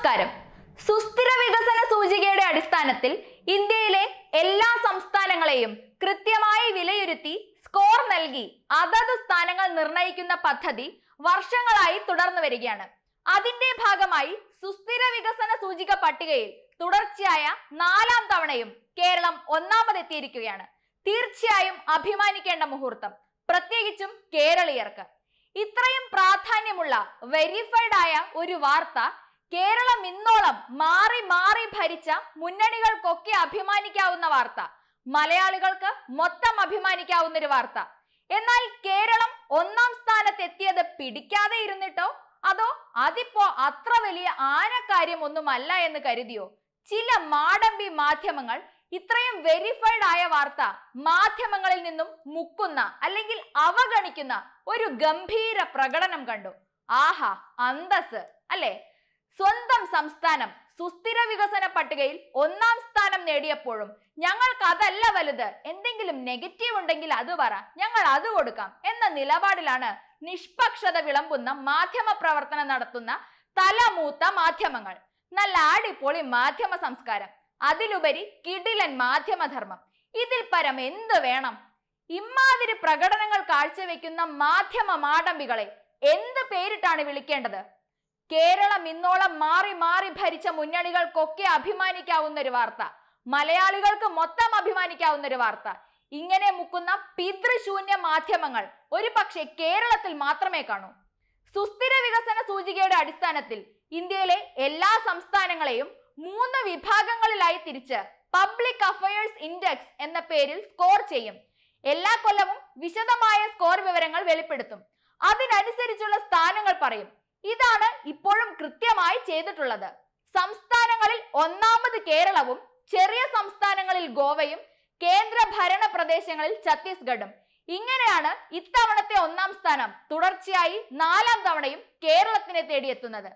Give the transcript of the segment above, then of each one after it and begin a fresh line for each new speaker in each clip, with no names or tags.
നമസ്കാരം സുസ്ഥിര വികസന സൂചികയുടെ അടിസ്ഥാനത്തിൽ ഇന്ത്യയിലെ എല്ലാ സംസ്ഥാനങ്ങളെയും കൃത്യമായി വിലയിരുത്തി സ്കോർ നൽകി അതത് സ്ഥാനങ്ങൾ നിർണയിക്കുന്ന പദ്ധതി വർഷങ്ങളായി തുടർന്നു വരികയാണ് അതിന്റെ ഭാഗമായി സുസ്ഥിര വികസന സൂചിക പട്ടികയിൽ തുടർച്ചയായ നാലാം തവണയും കേരളം ഒന്നാമതെത്തിയിരിക്കുകയാണ് തീർച്ചയായും അഭിമാനിക്കേണ്ട മുഹൂർത്തം പ്രത്യേകിച്ചും കേരളീയർക്ക് ഇത്രയും പ്രാധാന്യമുള്ള വെരിഫൈഡ് ആയ ഒരു വാർത്ത കേരളം ഇന്നോളം മാറി മാറി ഭരിച്ച മുന്നണികൾക്കൊക്കെ അഭിമാനിക്കാവുന്ന വാർത്ത മലയാളികൾക്ക് മൊത്തം അഭിമാനിക്കാവുന്ന ഒരു വാർത്ത എന്നാൽ കേരളം ഒന്നാം സ്ഥാനത്ത് എത്തിയത് പിടിക്കാതെ ഇരുന്നിട്ടോ അതോ അതിപ്പോ അത്ര വലിയ ആനക്കാര്യം ഒന്നുമല്ല എന്ന് കരുതിയോ ചില മാടമ്പി മാധ്യമങ്ങൾ ഇത്രയും വെരിഫൈഡ് ആയ വാർത്ത മാധ്യമങ്ങളിൽ നിന്നും മുക്കുന്ന അല്ലെങ്കിൽ അവഗണിക്കുന്ന ഒരു ഗംഭീര പ്രകടനം കണ്ടു ആഹാ അന്തസ് അല്ലേ സ്വന്തം സംസ്ഥാനം സുസ്ഥിര വികസന പട്ടികയിൽ ഒന്നാം സ്ഥാനം നേടിയപ്പോഴും ഞങ്ങൾക്ക് അതല്ല വലുത് എന്തെങ്കിലും നെഗറ്റീവ് ഉണ്ടെങ്കിൽ അത് പറ ഞങ്ങൾ അത് കൊടുക്കാം എന്ന നിലപാടിലാണ് നിഷ്പക്ഷത വിളമ്പുന്ന മാധ്യമ പ്രവർത്തനം നടത്തുന്ന തലമൂത്ത മാധ്യമങ്ങൾ നല്ല അടിപൊളി മാധ്യമ സംസ്കാരം അതിലുപരി കിടിലൻ മാധ്യമധർമ്മം ഇതിൽ പരം എന്ത് വേണം ഇമാതിരി പ്രകടനങ്ങൾ കാഴ്ചവെക്കുന്ന മാധ്യമ മാടമ്പികളെ എന്ത് പേരിട്ടാണ് വിളിക്കേണ്ടത് കേരളം ഇന്നോളം മാറി മാറി ഭരിച്ച മുന്നണികൾക്കൊക്കെ അഭിമാനിക്കാവുന്ന ഒരു വാർത്ത മലയാളികൾക്ക് മൊത്തം അഭിമാനിക്കാവുന്ന ഒരു വാർത്ത ഇങ്ങനെ മുക്കുന്ന പിതൃശൂന്യ മാധ്യമങ്ങൾ ഒരു പക്ഷേ കേരളത്തിൽ മാത്രമേ കാണൂ സുസ്ഥിര വികസന സൂചികയുടെ അടിസ്ഥാനത്തിൽ ഇന്ത്യയിലെ എല്ലാ സംസ്ഥാനങ്ങളെയും മൂന്ന് വിഭാഗങ്ങളിലായി തിരിച്ച് പബ്ലിക് അഫയേഴ്സ് ഇൻഡെക്സ് എന്ന പേരിൽ സ്കോർ ചെയ്യും എല്ലാ കൊല്ലവും വിശദമായ സ്കോർ വിവരങ്ങൾ വെളിപ്പെടുത്തും അതിനനുസരിച്ചുള്ള സ്ഥാനങ്ങൾ പറയും ഇതാണ് ഇപ്പോഴും കൃത്യമായി ചെയ്തിട്ടുള്ളത് സംസ്ഥാനങ്ങളിൽ ഒന്നാമത് കേരളവും ചെറിയ സംസ്ഥാനങ്ങളിൽ ഗോവയും കേന്ദ്ര ഭരണ പ്രദേശങ്ങളിൽ ഛത്തീസ്ഗഡും ഇങ്ങനെയാണ് ഇത്തവണത്തെ ഒന്നാം സ്ഥാനം തുടർച്ചയായി നാലാം തവണയും കേരളത്തിനെ തേടിയെത്തുന്നത്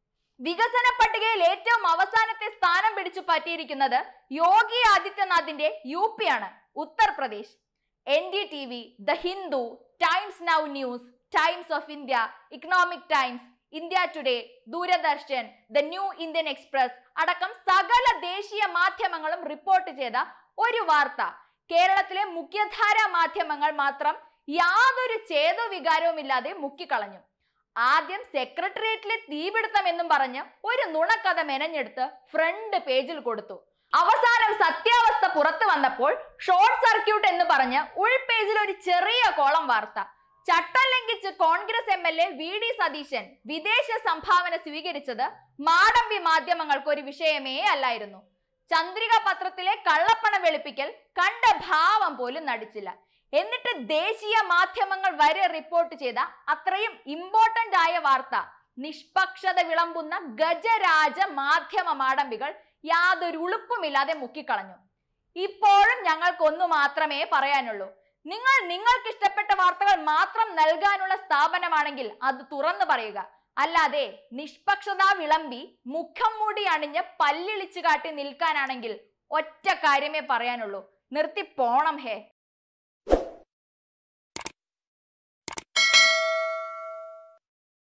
വികസന പട്ടികയിൽ ഏറ്റവും അവസാനത്തെ സ്ഥാനം പിടിച്ചു പറ്റിയിരിക്കുന്നത് യോഗി ആദിത്യനാഥിന്റെ യു പി ആണ് Uttar Pradesh N D T V the Hindu Times Now News Times of India Economic Times India Today Doordarshan the New Indian Express അടക്കം സകല ദേശീയ മാധ്യമങ്ങളും റിപ്പോർട്ട് ചെയ്ത ഒരു വാർത്ത കേരളത്തിലെ മുഖ്യധാര മാധ്യമങ്ങൾ മാത്രം യാതൊരു ചേതോവികാരവും ഇല്ലാതെ മുക്കിക്കളഞ്ഞു ആദ്യം സെക്രട്ടേറിയറ്റിലെ തീപിടുത്തം എന്നും പറഞ്ഞ് ഒരു നുണക്കഥ മെനഞ്ഞെടുത്ത് ഫ്രണ്ട് പേജിൽ കൊടുത്തു അവസാനം സത്യാവസ്ഥ പുറത്തു വന്നപ്പോൾ ഷോർട്ട് സർക്യൂട്ട് എന്ന് പറഞ്ഞ് ഉൾപേജിൽ ഒരു ചെറിയ കോളം വാർത്ത ചട്ടം ലംഘിച്ച് Congress M L A V D Satheesan വിദേശ സംഭാവന സ്വീകരിച്ചത് മാടമ്പി മാധ്യമങ്ങൾക്ക് ഒരു വിഷയമേ അല്ലായിരുന്നു ചന്ദ്രിക പത്രത്തിലെ കള്ളപ്പണം വെളുപ്പിക്കൽ കണ്ട ഭാവം പോലും നടിച്ചില്ല എന്നിട്ട് ദേശീയ മാധ്യമങ്ങൾ വരെ റിപ്പോർട്ട് ചെയ്ത അത്രയും ഇമ്പോർട്ടന്റ് ആയ വാർത്ത നിഷ്പക്ഷത വിളമ്പുന്ന ഗജരാജ മാധ്യമ മാടമ്പികൾ യാതൊരു ഉളുപ്പുമില്ലാതെ മുക്കിക്കളഞ്ഞു ഇപ്പോഴും ഞങ്ങൾക്കൊന്നു മാത്രമേ പറയാനുള്ളൂ നിങ്ങൾ നിങ്ങൾക്ക് ഇഷ്ടപ്പെട്ട വാർത്തകൾ മാത്രം നൽകാനുള്ള സ്ഥാപനമാണെങ്കിൽ അത് തുറന്നു പറയുക അല്ലാതെ നിഷ്പക്ഷത വിളമ്പി മുഖം മൂടി അണിഞ്ഞ് പല്ലിളിച്ചു കാട്ടി നിൽക്കാനാണെങ്കിൽ ഒറ്റ കാര്യമേ പറയാനുള്ളൂ നിർത്തി പോണം ഹേ